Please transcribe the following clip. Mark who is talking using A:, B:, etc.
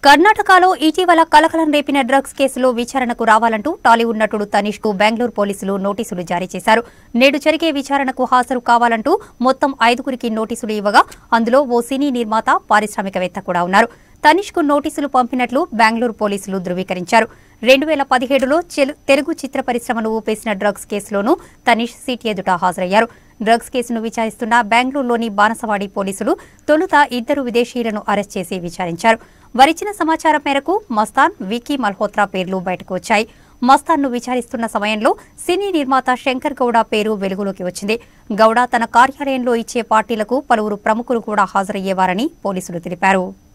A: కర్ణాటకలో ఇటీవల కలకలం రేపిన డ్రగ్స్ కేసులో విచారణకు రావాలంటూ టాలీవుడ్ నటుడు తనిష్ కు బెంగళూరు పోలీసులు నోటీసులు జారీ చేశారు నేడు జరిగే విచారణకు హాజరు కావాలంటూ మొత్తం ఐదుగురికి నోటీసులు ఇవ్వగా అందులో ఓ సినీ నిర్మాత పారిశ్రామికవేత్త కూడా ఉన్నారు తనిష్ కు నోటీసులు పంపినట్లు బెంగళూరు పోలీసులు ధృవీకరించారు రెండు వేల పదిహేడులో చెలు- తెలుగు చిత్ర పరిశ్రమను ఊపేసిన డ్రగ్స్ కేసులోనూ తనిష్ సిట్ ఎదుట హాజరయ్యారు డ్రగ్స్ కేసును విచారిస్తున్న బెంగళూరులోని బానసవాడి పోలీసులు తొలుత ఇద్దరు విదేశీయులను అరెస్ట్ చేసి విచారించారు వారిచ్చిన సమాచారం మేరకు మస్తాన్ వికీ మల్హోత్రా పేర్లు బయటకు వచ్చాయి మస్తాన్ను విచారిస్తున్న సమయంలో సినీ నిర్మాత శంకర్ గౌడ పేరు వెలుగులోకి వచ్చింది గౌడ తన కార్యాలయంలో ఇచ్చే పార్టీలకు పలువురు ప్రముఖులు కూడా హాజరయ్యేవారని పోలీసులు తెలిపారు